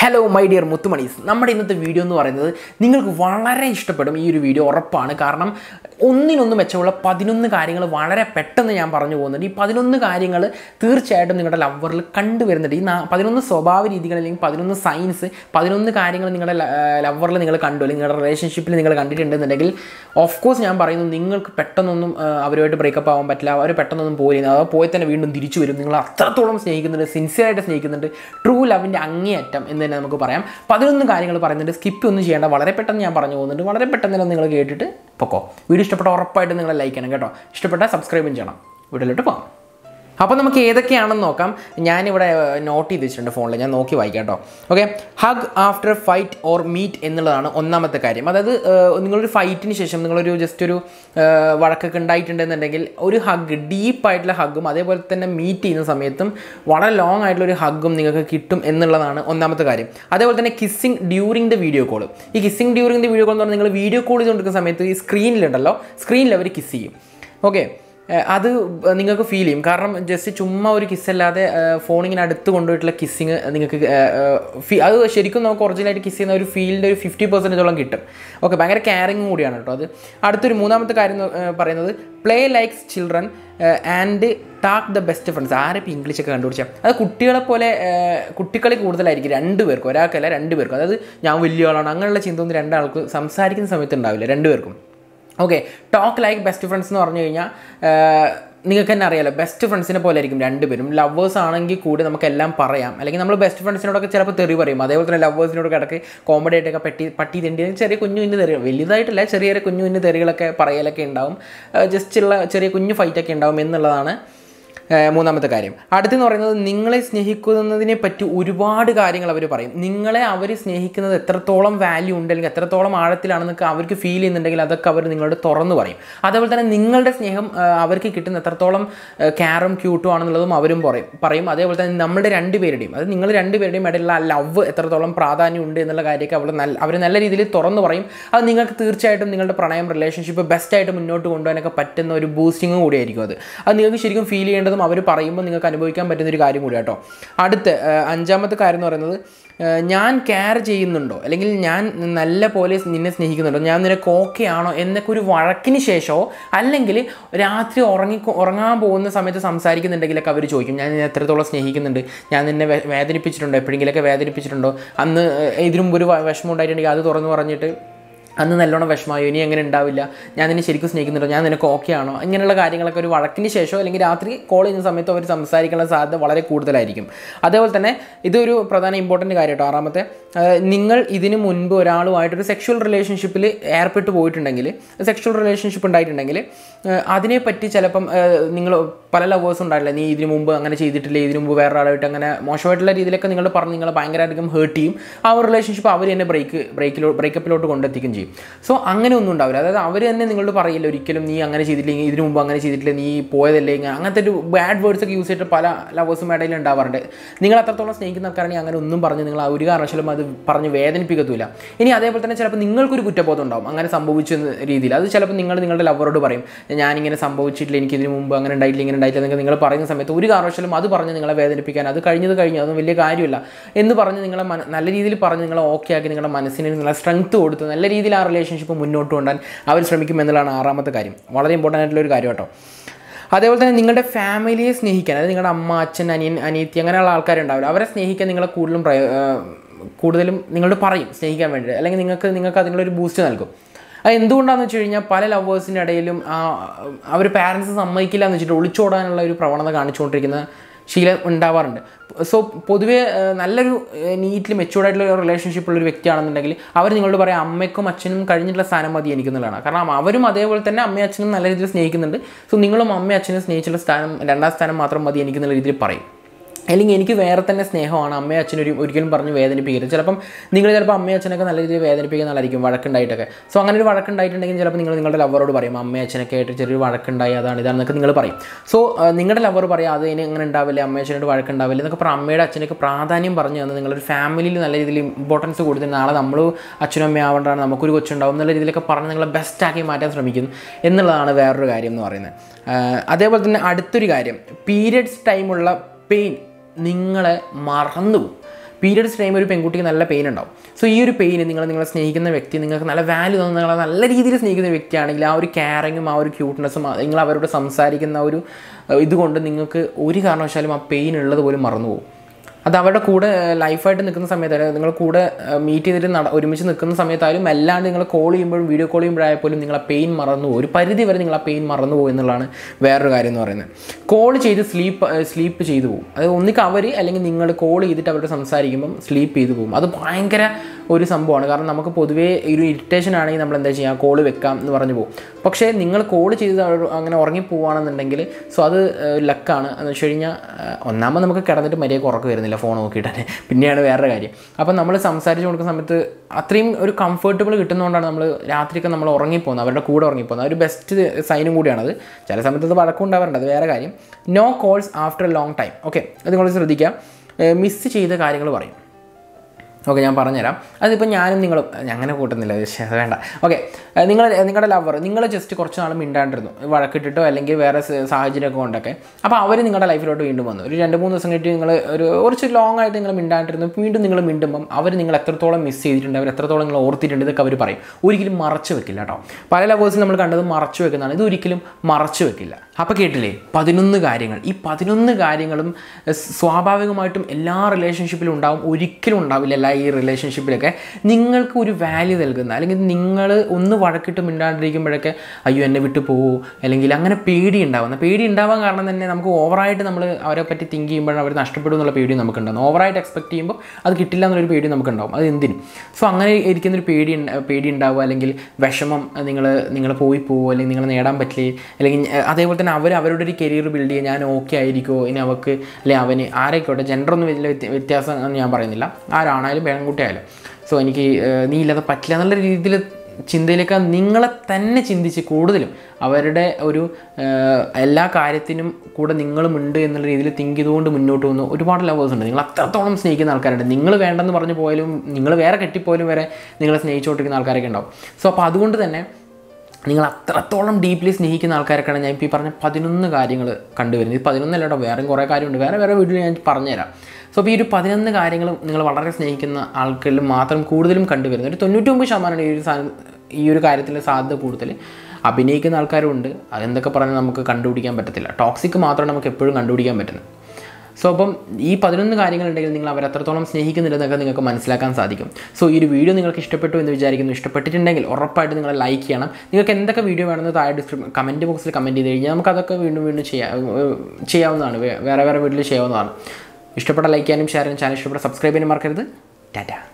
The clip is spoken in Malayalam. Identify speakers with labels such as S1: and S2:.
S1: ഹലോ മൈ ഡിയർ മുത്തുമണീസ് നമ്മുടെ ഇന്നത്തെ വീഡിയോ എന്ന് പറയുന്നത് നിങ്ങൾക്ക് വളരെ ഇഷ്ടപ്പെടും ഈ ഒരു വീഡിയോ ഉറപ്പാണ് കാരണം ഒന്നിനൊന്ന് മെച്ചമുള്ള പതിനൊന്ന് കാര്യങ്ങൾ വളരെ പെട്ടെന്ന് ഞാൻ പറഞ്ഞു പോകുന്നുണ്ട് ഈ പതിനൊന്ന് കാര്യങ്ങൾ തീർച്ചയായിട്ടും നിങ്ങളുടെ ലവറിൽ കണ്ടുവരുന്നുണ്ട് ഈ നാ- പതിനൊന്ന് സ്വഭാവ രീതികൾ അല്ലെങ്കിൽ പതിനൊന്ന് സയൻസ് പതിനൊന്ന് കാര്യങ്ങൾ നിങ്ങളുടെ ലവറിൽ നിങ്ങൾ കണ്ടു അല്ലെങ്കിൽ നിങ്ങളുടെ റിലേഷൻഷിപ്പിൽ നിങ്ങൾ കണ്ടിട്ടുണ്ടെന്നുണ്ടെങ്കിൽ ഓഫ് കോഴ്സ് ഞാൻ പറയുന്നു നിങ്ങൾക്ക് പെട്ടെന്നൊന്നും ആ, അവരുമായിട്ട് ബ്രേക്കപ്പ് ആവാൻ പറ്റില്ല അവർ പെട്ടെന്നൊന്നും പോയി അഥവാ പോയി തന്നെ വീണ്ടും തിരിച്ചു വരും നിങ്ങൾ അത്രത്തോളം സ്നേഹിക്കുന്നുണ്ട് സിൻസിയറായിട്ട് സ്നേഹിക്കുന്നുണ്ട് ട്രൂ ലവിൻ്റെ അങ്ങേയറ്റം എന്ന് തന്നെ നമുക്ക് പറയാം പതിനൊന്ന് കാര്യങ്ങൾ പറയുന്നുണ്ട് സ്കിപ്പ് ഒന്നും ചെയ്യേണ്ട വളരെ പെട്ടെന്ന് ഞാൻ പറഞ്ഞു പോകുന്നുണ്ട് വളരെ പെട്ടെന്ന് തന്നെ നിങ്ങൾ കേട്ടിട്ട് പൊക്കോ വീഡിയോ ഇഷ്ടപ്പെട്ട ഉറപ്പായിട്ട് നിങ്ങൾ ലൈക്ക് ചെയ്യണം കേട്ടോ ഇഷ്ടപ്പെട്ടാൽ സബ്സ്ക്രൈബും ചെയ്യണം വീഡിയോയിലോട്ട് പോകാം അപ്പോൾ നമുക്ക് ഏതൊക്കെയാണെന്ന് നോക്കാം ഞാനിവിടെ നോട്ട് ചെയ്ത് വെച്ചിട്ടുണ്ട് ഫോണിൽ ഞാൻ നോക്കി വായിക്കാം കേട്ടോ okay hug after fight or meet എന്നുള്ളതാണ് ഒന്നാമത്തെ കാര്യം അതായത് ഏഹ്, നിങ്ങളൊരു ഫൈറ്റിന് ശേഷം നിങ്ങളൊരു ജസ്റ്റ് ഒരു ഏഹ്, വഴക്കൊക്കെ ഉണ്ടായിട്ടുണ്ടെന്നുണ്ടെങ്കിൽ ഒരു ഹഗ് ഡീപ്പായിട്ടുള്ള ഹഗ്ഗും അതേപോലെ തന്നെ മീറ്റ് ചെയ്യുന്ന സമയത്തും വളരെ ലോങ് ആയിട്ടുള്ള ഒരു ഹഗ്ഗും നിങ്ങൾക്ക് കിട്ടും എന്നുള്ളതാണ് ഒന്നാമത്തെ കാര്യം അതേപോലെ തന്നെ kissing during the video call ഈ kissing during the video call എന്ന് പറഞ്ഞാൽ നിങ്ങൾ വീഡിയോ കോൾ ചെയ്തുകൊണ്ടിരിക്കുന്ന സമയത്ത് ഈ സ്ക്രീനിലുണ്ടല്ലോ സ്ക്രീനിൽ അവർ കിസ് ചെയ്യും ഓക്കെ ഏഹ് അത് നിങ്ങൾക്ക് ഫീൽ ചെയ്യും കാരണം ജസ്റ്റ് ചുമ്മാ ഒരു കിസ്സല്ലാതെ ഫോണിങ്ങനെ അടുത്ത് കൊണ്ടുപോയിട്ടുള്ള കിസ്സിങ് നിങ്ങൾക്ക് ഏഹ്, ഏഹ്, ഫീ- അത് ശരിക്കും നമുക്ക് ഒറിജിനലായിട്ട് കിസ് ചെയ്യുന്ന ഒരു ഫീലിൻ്റെ ഒരു ഫിഫ്റ്റി പെർസെൻറ്റേജോളം കിട്ടും ഓക്കെ ഭയങ്കര കെയറിങ് കൂടിയാണ് കേട്ടോ അത് അടുത്തൊരു മൂന്നാമത്തെ കാര്യം എന്ന് ഏഹ്, പറയുന്നത് play likes children and talk the best friends ആരപ്പോൾ ഇംഗ്ലീഷൊക്കെ കണ്ടുപിടിച്ചാൽ അത് കുട്ടികളെ പോലെ ഏഹ്, കുട്ടികളെ കൂടുതലായിരിക്കും രണ്ട് പേർക്കും ഒരാൾക്കല്ല രണ്ട് പേർക്കും അതായത് ഞാൻ വലിയ ആളാണ് അങ്ങനെയുള്ള ചിന്ത ഒന്നും രണ്ടാൾക്ക് സംസാരിക്കുന്ന സമയത്ത് ഉണ്ടാവില്ല രണ്ട് പേർക്കും okay talk like best friends എന്ന് പറഞ്ഞു കഴിഞ്ഞാൽ നിങ്ങൾക്ക് തന്നെ അറിയാലോ ബെസ്റ്റ് ഫ്രണ്ട്സിനെ പോലെ ആയിരിക്കും രണ്ടുപേരും ലവേഴ്സ് ആണെങ്കിൽ കൂടി നമുക്ക് എല്ലാം പറയാം അല്ലെങ്കിൽ നമ്മൾ ബെസ്റ്റ് ഫ്രണ്ട്സിനോടൊക്കെ ചിലപ്പോൾ തെറി പറയും അതേപോലെ തന്നെ ലവേഴ്സിനോടൊക്കെ ഇടയ്ക്ക് കോമഡി ആയിട്ടൊക്കെ പെട്ടി പട്ടി തെണ്ടി ചെറിയ കുഞ്ഞു കുഞ്ഞു തെറി വലുതായിട്ടില്ല ചെറിയ ചെറിയ കുഞ്ഞു കുഞ്ഞു തെറികളൊക്കെ പറയലൊക്കെ ഉണ്ടാവും ജസ്റ്റ് ഉള്ള ചെറിയ കുഞ്ഞു ഫൈറ്റൊക്കെ ഉണ്ടാവും എന്നുള്ളതാണ് ഏഹ് മൂന്നാമത്തെ കാര്യം അടുത്തെന്ന് പറയുന്നത് നിങ്ങളെ സ്നേഹിക്കുന്നതിനെ പറ്റി ഒരുപാട് കാര്യങ്ങൾ അവർ പറയും നിങ്ങളെ അവർ സ്നേഹിക്കുന്നത് എത്രത്തോളം വാല്യൂ ഉണ്ട് അല്ലെങ്കിൽ എത്രത്തോളം ആഴത്തിലാണെന്നൊക്കെ അവർക്ക് ഫീൽ ചെയ്യുന്നുണ്ടെങ്കിൽ അതൊക്കെ അവർ നിങ്ങളോട് തുറന്നു പറയും അതേപോലെ തന്നെ നിങ്ങളുടെ സ്നേഹം ഏഹ് അവർക്ക് കിട്ടുന്ന എത്രത്തോളം ക്യാറും ക്യൂട്ടും ആണെന്നുള്ളതും അവരും പറയും പറയും അതേപോലെ തന്നെ നമ്മുടെ രണ്ടുപേരുടെയും അത് നിങ്ങൾ രണ്ടുപേരുടെയും ഇടയിലുള്ള ആ ലവ് എത്രത്തോളം പ്രാധാന്യം ഉണ്ട് എന്നുള്ള കാര്യമൊക്കെ അവർ നല്ല അവർ നല്ല രീതിയിൽ തുറന്നു പറയും അത് നിങ്ങൾക്ക് തീർച്ചയായിട്ടും നിങ്ങളുടെ പ്രണയം റിലേഷൻഷിപ്പ് ബെസ്റ്റായിട്ട് മുന്നോട്ട് കൊണ്ടുപോകാനൊക്കെ പറ്റുന്ന ഒരു ബൂസ്റ്റിംഗ് കൂടിയായിരിക്കും അത് അത് നിങ്ങൾക്ക് ശരിക്കും ഫീൽ ചെയ്യേണ്ടതും അവർ പറയുമ്പോൾ നിങ്ങൾക്ക് അനുഭവിക്കാൻ പറ്റുന്ന ഒരു കാര്യം കൂടി കേട്ടോ അടുത്ത ഏഹ്, അഞ്ചാമത്തെ കാര്യം എന്ന് പറയുന്നത് ഏഹ്, ഞാൻ കെയർ ചെയ്യുന്നുണ്ടോ അല്ലെങ്കിൽ ഞാൻ നല്ല പോലെ നിന്നെ സ്നേഹിക്കുന്നുണ്ടോ ഞാൻ നിനക്ക് ഓക്കെ ആണോ എന്നൊക്കെ ഒരു വഴക്കിന് ശേഷമോ അല്ലെങ്കിൽ രാത്രി ഉറങ്ങി ഉറങ്ങാൻ പോകുന്ന സമയത്ത് സംസാരിക്കുന്നുണ്ടെങ്കിലൊക്കെ അവർ ചോദിക്കും ഞാൻ നിന്നെ എത്രത്തോളം സ്നേഹിക്കുന്നുണ്ട് ഞാൻ നിന്നെ വേ- വേദനിപ്പിച്ചിട്ടുണ്ടോ എപ്പോഴെങ്കിലൊക്കെ വേദനിപ്പിച്ചിട്ടുണ്ടോ അന്ന് ഏഹ്, ഇതിനു മുമ്പ് ഒരു വ- വിഷമം ഉണ്ടായിട്ടുണ്ടെങ്കിൽ അത് തുറന്ന് പറഞ്ഞിട്ട് അന്ന് നല്ലോണം വിഷമമായോ ഇനി എങ്ങനെ ഉണ്ടാവില്ല ഞാൻ നിന്നെ ശരിക്കും സ്നേഹിക്കുന്നുണ്ടോ ഞാൻ നിനക്ക് ഓക്കെ ആണോ ഇങ്ങനെയുള്ള കാര്യങ്ങളൊക്കെ ഒരു വഴക്കിന് ശേഷമോ അല്ലെങ്കിൽ രാത്രി കോൾ ചെയ്യുന്ന സമയത്ത് അവർ സംസാരിക്കാനുള്ള സാധ്യത വളരെ കൂടുതലായിരിക്കും അതേപോലെ തന്നെ ഇതൊരു പ്രധാന ഇമ്പോർട്ടൻറ്റ് കാര്യം കേട്ടോ ആറാമത്തെ ആ, നിങ്ങൾ ഇതിന് മുൻപ് ഒരാളുമായിട്ടൊരു സെക്ഷൽ റിലേഷൻഷിപ്പിൽ ഏർപ്പെട്ട് പോയിട്ടുണ്ടെങ്കിൽ സെക്ഷൽ റിലേഷൻഷിപ്പ് ഉണ്ടായിട്ടുണ്ടെങ്കിൽ ആ, അതിനെപ്പറ്റി ചിലപ്പം നിങ്ങൾ പല ലവേഴ്സും ഉണ്ടായില്ല നീ ഇതിനു മുമ്പ് അങ്ങനെ ചെയ്തിട്ടില്ല ഇതിനു മുമ്പ് വേറെ ആളായിട്ട് അങ്ങനെ മോശമായിട്ടുള്ള രീതിയിലൊക്കെ നിങ്ങൾ പറഞ്ഞ് നിങ്ങളെ ഭയങ്കരമായിരിക്കും ഹേർട്ട് ചെയ്യും ആ ഒരു റിലേഷൻഷിപ്പ് അവർ തന്നെ ബ്രേക്ക് ബ്രേക്കിലോ ബ്രേക്കപ്പിലോട്ട് കൊണ്ടെത്തിക്കും ചെയ്യും സോ അങ്ങനെ ഒന്നും ഉണ്ടാവില്ല അതായത് അവർ തന്നെ നിങ്ങളോട് പറയില്ല ഒരിക്കലും നീ അങ്ങനെ ചെയ്തിട്ടില്ലെങ്കിൽ ഇതിനു മുമ്പ് അങ്ങനെ ചെയ്തിട്ടില്ല നീ പോയതല്ലേ ഇങ്ങനെ അങ്ങനത്തെ ഒരു ബാഡ് വേർഡ്സ് ഒക്കെ യൂസ് ചെയ്തിട്ട് പല ലവേഴ്സും ഇടയിൽ ഉണ്ടാവാറുണ്ട് നിങ്ങൾ അത്രത്തോളം സ്നേഹിക്കുന്ന ആൾക്കാരാണെങ്കിൽ അങ്ങനെ ഒന്നും പറഞ്ഞ് നിങ്ങൾ ആ ഒരു കാരണവശാലും അത് പറഞ്ഞ് വേദനിപ്പിക്കത്തില്ല ഇനി അതേപോലെ തന്നെ ചിലപ്പോൾ നിങ്ങൾക്കൊരു കുറ്റബോധം ഉണ്ടാവും അങ്ങനെ സംഭവിച്ചു എന്ന രീതിയിൽ അത് ചിലപ്പോൾ നിങ്ങൾ നിങ്ങളുടെ ലവറോട് പറയും ഞാനിങ്ങനെ സംഭവിച്ചിട്ടില്ല എനിക്ക് ഇതിനു മുമ്പ് അങ്ങനെ ഉണ്ടായിട്ടില്ല ഇങ്ങനെ ഉണ്ടായിട്ടില്ല എന്നൊക്കെ നിങ്ങൾ പറയുന്ന സമയത്ത് ഒരു കാരണവശാലും അത് പറഞ്ഞ് നിങ്ങളെ വേദനിപ്പിക്കാൻ അത് കഴിഞ്ഞത് കഴിഞ്ഞു അതൊന്നും വലിയ കാര്യമില്ല എന്ന് പറഞ്ഞ് നിങ്ങളെ മന- നല്ല രീതിയിൽ പറഞ്ഞ് നിങ്ങളെ ഓക്കെ ആക്കി നിങ്ങളുടെ മനസ്സിന് നിങ്ങളെ സ്ട്രെങ്ത് കൊടുത്ത് നല്ല രീതിയിൽ ആ റിലേഷൻഷിപ്പ് മുന്നോട്ട് കൊണ്ടുപോകാൻ അവർ ശ്രമിക്കും എന്നുള്ളതാണ് ആറാമത്തെ കാര്യം വളരെ ഇമ്പോർട്ടൻ്റ് ആയിട്ടുള്ള ഒരു കാര്യം കേട്ടോ അതേപോലെ തന്നെ നിങ്ങളുടെ ഫാമിലിയെ സ്നേഹിക്കാൻ അതായത് നിങ്ങളുടെ അമ്മ അച്ഛൻ അനിയൻ അനിയത്തി അങ്ങനെയുള്ള ആൾക്കാരുണ്ടാവില്ല അവരെ സ്നേഹിക്കാൻ നിങ്ങളെ കൂടുതലും പ്രയോ ഏഹ് കൂടുതലും നിങ്ങളോട് പറയും സ്നേഹിക്കാൻ വേണ്ടി അല്ലെങ്കിൽ നിങ്ങൾക്ക് നിങ്ങൾക്ക് അതിനുള്ളൊരു ബൂസ്റ്റ് നൽകും അത് എന്തുകൊണ്ടാണെന്ന് വെച്ച് കഴിഞ്ഞാൽ പല ലവേഴ്സിൻ്റെ ഇടയിലും അവർ പാരൻസ് സമ്മതിക്കില്ല എന്ന് വെച്ചിട്ട് ഒളിച്ചോടാനുള്ള ഒരു പ്രവണത കാണിച്ചുകൊണ്ടിരിക്കുന്ന ശീലം ഉണ്ടാവാറുണ്ട് സോ പൊതുവേ ഏഹ്, നല്ലൊരു നീറ്റിൽ മെച്ചൂർഡായിട്ടുള്ള ഒരു റിലേഷൻഷിപ്പ് ഉള്ള ഒരു വ്യക്തിയാണെന്നുണ്ടെങ്കിൽ അവർ നിങ്ങളോട് പറയാം അമ്മയ്ക്കും അച്ഛനും കഴിഞ്ഞിട്ടുള്ള സ്ഥാനം മതി എനിക്കെന്നുള്ളതാണ് കാരണം അവരും അതേപോലെ തന്നെ അമ്മയും അച്ഛനും നല്ല രീതിയിൽ സ്നേഹിക്കുന്നുണ്ട് സോ നിങ്ങളും അമ്മയും അച്ഛനും സ്നേഹിച്ചുള്ള സ്ഥാനം രണ്ടാം സ്ഥാനം മാത്രം മതി എനിക്കെന്നുള്ള രീതിയിൽ പറയും അല്ലെങ്കിൽ എനിക്ക് വേറെ തന്നെ സ്നേഹമാണ് അമ്മയും അച്ഛനും ഒരു ഒരിക്കലും പറഞ്ഞ് വേദനിപ്പിക്കരുത് ചിലപ്പം നിങ്ങൾ ചിലപ്പോൾ അമ്മയും അച്ഛനൊക്കെ നല്ല രീതിയിൽ വേദനിപ്പിക്കുന്ന ആളായിരിക്കും വഴക്കുണ്ടായിട്ടൊക്കെ സോ അങ്ങനെ ഒരു വഴക്കുണ്ടായിട്ടുണ്ടെങ്കിൽ ചിലപ്പോൾ നിങ്ങൾ നിങ്ങളുടെ ലവറോട് പറയും അമ്മയും അച്ഛനൊക്കെ ആയിട്ട് ചെറിയൊരു വഴക്കുണ്ടായി അതാണ് ഇതാണെന്നൊക്കെ നിങ്ങൾ പറയും സോ നിങ്ങളുടെ ലവർ പറയും അത് ഇനി അങ്ങനെ ഉണ്ടാവില്ല അമ്മയും അച്ഛനോട് വഴക്കുണ്ടാവില്ല എന്നൊക്കെ പറഞ്ഞ് അമ്മയുടെ അച്ഛനൊക്കെ പ്രാധാന്യം പറഞ്ഞു തന്ന് നിങ്ങളൊരു ഫാമിലിയിൽ നല്ല രീതിയിൽ ഇമ്പോർട്ടൻസ് കൊടുത്ത് നാളെ നമ്മൾ അച്ഛനും അമ്മയും ആവേണ്ടതാണ് നമുക്കൊരു കൊച്ചുണ്ടാവും എന്നുള്ള രീതിയിലൊക്കെ പറഞ്ഞ് നിങ്ങളെ ബെസ്റ്റ് ആക്കി മാറ്റാൻ ശ്രമിക്കുന്നു എന്നുള്ളതാണ് വേറൊരു കാര്യം എന്ന് പറയുന്നത് ആഹ് അതേപോലെ തന്നെ അടുത്തൊരു കാര്യം പീരിയഡ്സ് ടൈമുള്ള പെയിൻ നിങ്ങളെ മറന്നുപോകും പീരിയഡ്സ് ടൈം ഒരു പെൺകുട്ടിക്ക് നല്ല പെയിൻ ഉണ്ടാവും സോ ഈ ഒരു പെയിൻ നിങ്ങൾ നിങ്ങളെ സ്നേഹിക്കുന്ന വ്യക്തി നിങ്ങൾക്ക് നല്ല വാല്യൂ തന്ന നിങ്ങളെ നല്ല രീതിയിൽ സ്നേഹിക്കുന്ന വ്യക്തിയാണെങ്കിൽ ആ ഒരു കെയറിങ്ങും ആ ഒരു ക്യൂട്ട്നെസ്സും നിങ്ങൾ അവരോട് സംസാരിക്കുന്ന ഒരു ഏഹ്, ഇതുകൊണ്ട് നിങ്ങൾക്ക് ഒരു കാരണവശാലും ആ പെയിൻ ഉള്ളത് പോലും മറന്നു പോകും അത് അവരുടെ കൂടെ ലൈഫായിട്ട് നിൽക്കുന്ന സമയത്തായാലും നിങ്ങൾ കൂടെ മീറ്റ് ചെയ്തിട്ട് നട ഒരുമിച്ച് നിൽക്കുന്ന സമയത്തായാലും അല്ലാണ്ട് നിങ്ങൾ കോൾ ചെയ്യുമ്പോഴും വീഡിയോ കോൾ ചെയ്യുമ്പോഴായപ്പോലും നിങ്ങൾ ആ പെയിൻ മറന്നു പോകും ഒരു പരിധി വരെ നിങ്ങൾ ആ പെയിൻ മറന്നു പോകും എന്നുള്ളതാണ് വേറൊരു കാര്യം എന്ന് പറയുന്നത് കോൾ ചെയ്ത് സ്ലീപ്പ് സ്ലീപ്പ് ചെയ്തു പോകും അത് ഒന്നിക്ക് അവർ അല്ലെങ്കിൽ നിങ്ങൾ കോൾ ചെയ്തിട്ട് അവരോട് സംസാരിക്കുമ്പം സ്ലീപ്പ് ചെയ്തു പോകും അത് ഭയങ്കര ഒരു സംഭവമാണ് കാരണം നമുക്ക് പൊതുവേ ഒരു ഇറിറ്റേഷൻ ആണെങ്കിൽ നമ്മൾ എന്താ ചെയ്യുക കോൾ വെക്കാം എന്ന് പറഞ്ഞു പോകും പക്ഷേ നിങ്ങൾ കോൾ ചെയ്ത് അവർ അങ്ങനെ ഉറങ്ങിപ്പോവാണെന്നുണ്ടെങ്കിൽ സോ അത് ലക്കാണ് എന്ന് വെച്ച് കഴിഞ്ഞാൽ ഒന്നാമത് നമുക്ക് കിടന്നിട്ട് മര്യാദക്ക് ഉറക്കം വരുന്നില്ല ഫോൺ നോക്കിയിട്ട് തന്നെ പിന്നെയാണ് വേറൊരു കാര്യം അപ്പം നമ്മൾ സംസാരിച്ച് കൊടുക്കുന്ന സമയത്ത് അത്രയും ഒരു കംഫർട്ടബിൾ കിട്ടുന്നതുകൊണ്ടാണ് നമ്മൾ രാത്രിയൊക്കെ നമ്മൾ ഉറങ്ങിപ്പോകുന്നത് അവരുടെ കൂടെ ഉറങ്ങിപ്പോകുന്നത് ഒരു ബെസ്റ്റ് സൈനും കൂടിയാണത് ചില സമയത്ത് അത് വഴക്കുണ്ടാവാറുണ്ട് അത് വേറെ കാര്യം no calls after a long time okay അത് നിങ്ങൾ ശ്രദ്ധിക്കുക മിസ് ചെയ്ത കാര്യങ്ങൾ പറയും ഓക്കെ ഞാൻ പറഞ്ഞുതരാം അതിപ്പോൾ ഞാനും നിങ്ങളും അങ്ങനെ കൂട്ടുന്നില്ല പക്ഷേ അത് വേണ്ട ഓക്കെ നിങ്ങൾ നിങ്ങളുടെ ലവർ നിങ്ങൾ ജസ്റ്റ് കുറച്ച് നാൾ മിണ്ടാണ്ടിരുന്നു വഴക്കിട്ടിട്ടോ അല്ലെങ്കിൽ വേറെ സ- സാഹചര്യമൊക്കെ കൊണ്ടൊക്കെ അപ്പോൾ അവർ നിങ്ങളുടെ ലൈഫിലോട്ട് വീണ്ടും വന്നു ഒരു രണ്ട് മൂന്ന് ദിവസം കഴിഞ്ഞിട്ട് നിങ്ങൾ ഒരു കുറച്ച് ലോങ് ആയിട്ട് നിങ്ങൾ മിണ്ടാണ്ടിരുന്നു വീണ്ടും നിങ്ങൾ മിണ്ടുമ്പം അവർ നിങ്ങൾ എത്രത്തോളം മിസ് ചെയ്തിട്ടുണ്ട് അവർ എത്രത്തോളം നിങ്ങൾ ഓർത്തിട്ടുണ്ട് ഇതൊക്കെ അവർ പറയും ഒരിക്കലും മറച്ചു വെക്കില്ല കേട്ടോ പല ലവേഴ്സിൽ നമ്മൾ കണ്ടത് മറച്ചു വെക്കുന്നതാണ് ഇത് ഒരിക്കലും മറച്ചു വെക്കില്ല അപ്പോൾ കേട്ടില്ലേ പതിനൊന്ന് കാര്യങ്ങൾ ഈ പതിനൊന്ന് കാര്യങ്ങളും എഹ്, സ്വാഭാവികമായിട്ടും എല്ലാ റിലേഷൻഷിപ്പിലും ഉണ്ടാവും ഒരിക്കലും ഉണ്ടാവില്ല എല്ലാ ഈ റിലേഷൻഷിപ്പിലൊക്കെ നിങ്ങൾക്ക് ഒരു വാല്യൂ നൽകുന്ന അല്ലെങ്കിൽ നിങ്ങൾ ഒന്ന് വഴക്കിട്ട് മിണ്ടാണ്ടിരിക്കുമ്പോഴൊക്കെ അയ്യോ എന്നെ വിട്ടു പോവോ അല്ലെങ്കിൽ അങ്ങനെ പേടി ഉണ്ടാവുന്ന പേടി ഉണ്ടാവാൻ കാരണം തന്നെ നമുക്ക് ഓവറായിട്ട് നമ്മൾ അവരെ പറ്റി തിങ്ക് ചെയ്യുമ്പോഴാണ് അവർ നഷ്ടപ്പെടും എന്നുള്ള പേടി നമുക്കുണ്ടാകും ഓവറായിട്ട് എക്സ്പെക്ട് ചെയ്യുമ്പോൾ അത് കിട്ടില്ല എന്നുള്ളൊരു പേടി നമുക്കുണ്ടാവും അത് എന്തിനും സോ അങ്ങനെ ഇരിക്കുന്നൊരു പേടി ഉണ്ട- പേടി ഉണ്ടാവുക അല്ലെങ്കിൽ വിഷമം നിങ്ങൾ നിങ്ങൾ പോയി പോവോ അല്ലെങ്കിൽ നിങ്ങൾ നേടാൻ പറ്റില്ലേ അല്ലെങ്കിൽ ഞ- അതേപോലെ തന്നെ അവർ അവരുടെ ഒരു കരിയർ ബിൽഡ് ചെയ്യുക ഞാൻ ഓക്കെ ആയിരിക്കുമോ ഇനി അവർക്ക് അല്ലെങ്കിൽ അവന് ആരൊക്കെ ജെൻഡറൊന്നും വലിയ വ്യത്യ- വ്യത്യാസം എന്ന് ഞാൻ പറയുന്നില്ല ആരാണായാലും പെൺകുട്ടി ആയാലും സോ എനിക്ക് ഏഹ്, നീ ഇല്ലാതെ പറ്റില്ല എന്നുള്ള രീതിയിൽ ചിന്തയിലേക്ക് നിങ്ങളെ തന്നെ ചിന്തിച്ച് കൂടുതലും അവരുടെ ഒരു ഏഹ്, എല്ലാ കാര്യത്തിനും കൂടെ നിങ്ങളുമുണ്ട് എന്നുള്ള രീതിയിൽ തിങ്ക് ചെയ്തുകൊണ്ട് മുന്നോട്ട് പോകുന്ന ഒരുപാട് ലവേഴ്സ് ഉണ്ട് നിങ്ങൾ അത്രത്തോളം സ്നേഹിക്കുന്ന ആൾക്കാരുണ്ട് നിങ്ങൾ വേണ്ടെന്ന് പറഞ്ഞു പോയാലും നിങ്ങൾ വേറെ കെട്ടിപ്പോയാലും വരെ നിങ്ങളെ സ്നേഹിച്ചുകൊണ്ടിരിക്കുന്ന ആൾക്കാരൊക്കെ ഉണ്ടാവും സോ അപ്പോൾ അതുകൊണ്ട് തന്നെ നിങ്ങൾ അത്രത്തോളം ഡീപ്ലി സ്നേഹിക്കുന്ന ആൾക്കാരൊക്കെയാണ് ഞാൻ ഇപ്പോൾ ഈ പറഞ്ഞ പതിനൊന്ന് കാര്യങ്ങൾ കണ്ടുവരുന്നത് ഈ പതിനൊന്നല്ല കേട്ടോ വേറെയും കുറേ കാര്യമുണ്ട് വേറെ വേറെ വീഡിയോ ഞാൻ പറഞ്ഞുതരാം സോ അപ്പോൾ ഈ ഒരു പതിനൊന്ന് കാര്യങ്ങളും നിങ്ങൾ വളരെ സ്നേഹിക്കുന്ന ആൾക്കാരിൽ മാത്രം കൂടുതലും കണ്ടുവരുന്നത് ഒരു തൊണ്ണൂറ്റൊമ്പത് ശതമാനമാണ് ഈ ഒരു സാധനം ഈ ഒരു കാര്യത്തിൽ സാധ്യത കൂടുതൽ അഭിനയിക്കുന്ന ആൾക്കാരും ഉണ്ട് അതെന്തൊക്കെ പറഞ്ഞാൽ നമുക്ക് കണ്ടുപിടിക്കാൻ പറ്റത്തില്ല ടോക്സിക് മാത്രമാണ് നമുക്ക് എപ്പോഴും കണ്ടുപിടിക്കാൻ പറ്റുന്നത് സോ അപ്പം ഈ പതിനൊന്ന് കാര്യങ്ങളുണ്ടെങ്കിൽ നിങ്ങൾ അവർ എത്രത്തോളം സ്നേഹിക്കുന്നില്ലെന്നൊക്കെ നിങ്ങൾക്ക് മനസ്സിലാക്കാൻ സാധിക്കും സോ ഈ ഒരു വീഡിയോ നിങ്ങൾക്ക് ഇഷ്ടപ്പെട്ടു എന്ന് വിചാരിക്കുന്നു ഇഷ്ടപ്പെട്ടിട്ടുണ്ടെങ്കിൽ ഉറപ്പായിട്ട് നിങ്ങൾ ലൈക്ക് ചെയ്യണം നിങ്ങൾക്ക് എന്തൊക്കെ വീഡിയോ വേണമെന്ന് താഴെ ഡിസ്ക്രിപ്ഷൻ കമൻറ്റ് ബോക്സിൽ കമൻറ്റ് ചെയ്ത് കഴിഞ്ഞാൽ നമുക്ക് അതൊക്കെ വീണ്ടും വീണ്ടും ചെയ്യാം ഏഹ് ചെയ്യാവുന്നതാണ് വേ- വേറെ വേറെ വീഡിയോ ചെയ്യാവുന്നതാണ് ഇഷ്ടപ്പെട്ട ലൈക്ക് ചെയ്യാനും ഷെയർ ചെയ്യാനും ചാനൽ ഇഷ്ടപ്പെട്ട സബ്സ്ക്രൈബ് ചെയ്യാനും മറക്കരുത് ടാറ്റ